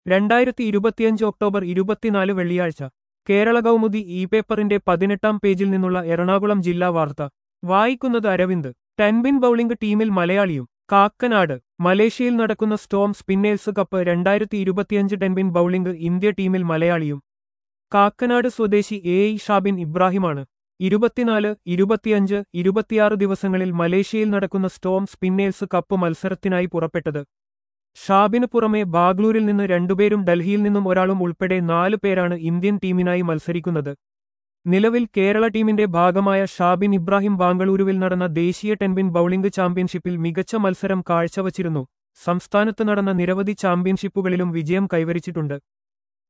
രണ്ടായിരത്തി ഇരുപത്തിയഞ്ച് ഒക്ടോബർ ഇരുപത്തിനാല് വെള്ളിയാഴ്ച കേരള കൗമുദി ഇ പേപ്പറിന്റെ പതിനെട്ടാം പേജിൽ നിന്നുള്ള എറണാകുളം ജില്ലാ വാർത്ത വായിക്കുന്നത് അരവിന്ദ് ടെൻബിൻ ബൌളിംഗ് ടീമിൽ മലയാളിയും കാക്കനാട് മലേഷ്യയിൽ നടക്കുന്ന സ്റ്റോം സ്പിന്നേഴ്സ് കപ്പ് രണ്ടായിരത്തി ഇരുപത്തിയഞ്ച് ടെൻബിൻ ബൌളിംഗ് ഇന്ത്യ ടീമിൽ മലയാളിയും കാക്കനാട് സ്വദേശി എ ഇ ഷാബിൻ ഇബ്രാഹിമാണ് ഇരുപത്തിനാല് ഇരുപത്തിയഞ്ച് ഇരുപത്തിയാറ് ദിവസങ്ങളിൽ മലേഷ്യയിൽ നടക്കുന്ന സ്റ്റോം സ്പിന്നേഴ്സ് കപ്പ് മത്സരത്തിനായി പുറപ്പെട്ടത് ഷാബിന് പുറമെ ബാഗ്ലൂരിൽ നിന്ന് രണ്ടുപേരും ഡൽഹിയിൽ നിന്നും ഒരാളും ഉൾപ്പെടെ നാല് പേരാണ് ഇന്ത്യൻ ടീമിനായി മത്സരിക്കുന്നത് നിലവിൽ കേരള ടീമിന്റെ ഭാഗമായ ഷാബിൻ ഇബ്രാഹിം ബാംഗ്ലൂരുവിൽ നടന്ന ദേശീയ ടെൻബിൻ ബൌളിംഗ് ചാമ്പ്യൻഷിപ്പിൽ മികച്ച മത്സരം കാഴ്ചവച്ചിരുന്നു സംസ്ഥാനത്ത് നടന്ന നിരവധി ചാമ്പ്യൻഷിപ്പുകളിലും വിജയം കൈവരിച്ചിട്ടുണ്ട്